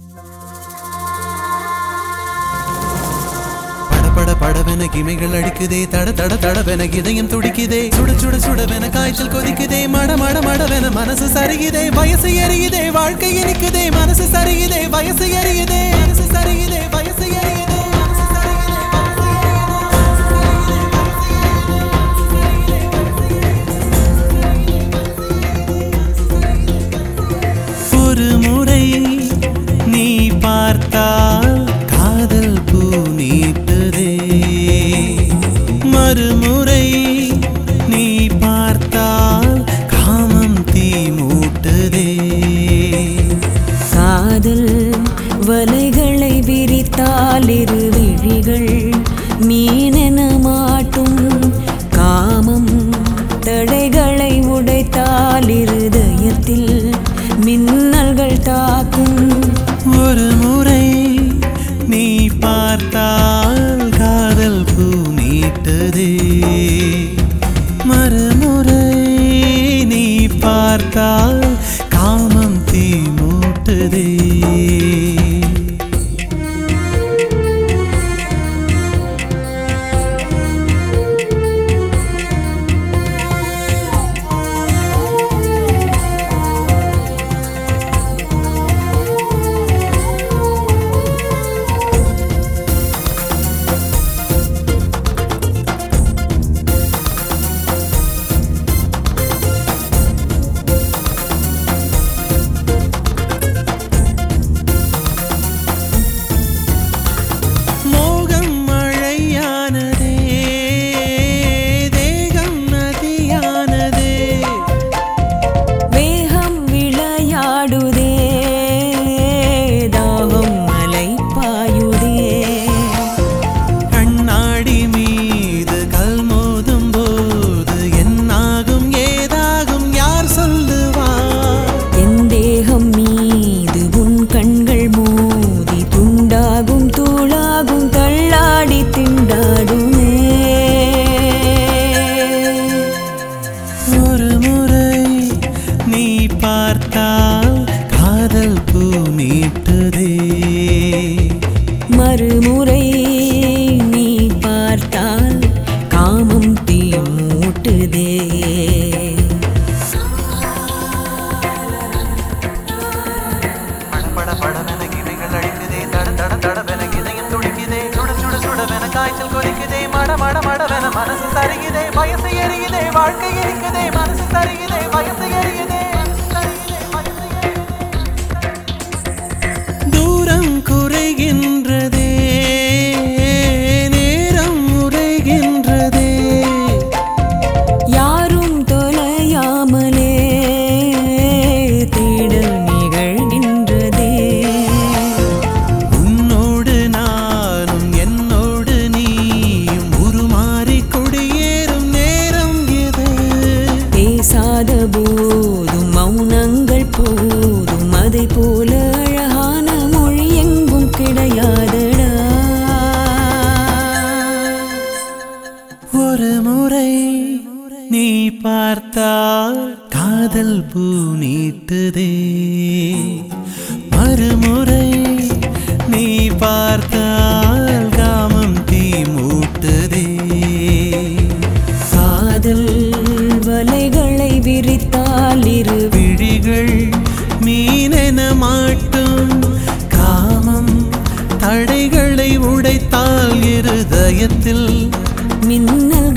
பட படவென கிமைகள் அடிக்குதே தட தட தடவென இதயம் துடிக்குதே சுட சுட சுடவென காய்ச்சல் கொதிக்குதே மட மட மடவென மனசு சரியுதே வயசு எரியுதே வாழ்க்கை இனிக்குதே மனசு சரியுதே வயசு எரியுதே மனசு சரியுதே வயசு எரியுதே மனசு சரியுதே, வயசு ஒரு முறை நீ பார்த்தால் காதல் பூ நீட்டுதே மறுமுறை நீ பார்த்தால் காமம் தீ மூட்டுதே காதல் வலைகளை விரித்தால் இரு விழிகள் மீனென மாட்டும் காமம் தடைகளை உடைத்தால் இருதயத்தில் மின்னல்கள் தாக்கும் ஒரு முறை நீ பார்த்தால் காதல் பூ நீட்டுதே மறுமுறை நீ பார்த்தால் காமம் தீ மூட்டுதே மோகம் மழையானதே தேகம் நதியானதே வேகம் விளையாடுதே தாகம் மலை பாயுதே கண்ணாடி மீது கல் மோதும் போது என்னாகும் ஏதாகும் யார் சொல்லுவார் என் தேகம் மீது உன் கண்கள் மோதி துண்டாகும் தூளாகும் தள்ளாடி திண்டாடுமே ஒரு முறை நீ பார்த்தால் காதல் பூ நீட்டுதே மறுமுறை நீ பார்த்தால் காமம் தீ மூட்டுதே பட படவென கிளைகள் அடிக்குதே தட தட தடவென இதயம் துடிக்குதே சுட சுட சுடவென காய்ச்சல் கொதிக்குதே மட மட மடவென மனசு சரியுதே வயசு எரியுதே வாழ்க்கை இருக்குதே மனசு சரியுதே வயசு எரியுதே தூரம் குறைகின்றதே நேரம் உரைகின்றதே யாரும் தொலையாமலே தேடல் நிகழ்கின்றதே உன்னோடு நானும் என்னோடு நீயும் உருமாறி குடியேறும் நேரம் இது பேசாத போதும் மௌனங்கள் போதும் அதை போல அழகான மொழி எங்கும் கிடையாதடா ஒரு முறை நீ பார்த்தால் காதல் பூ நீட்டுதே மறுமுறை நீ பார்த்தால் காமம் தீ மூட்டுதே காதல் வலைகளை விரித்தால் இரு விழிகள் மீனென மாட்டும் காமம் தடைகளை உடைத்தால் இருதயத்தில் மின்னல்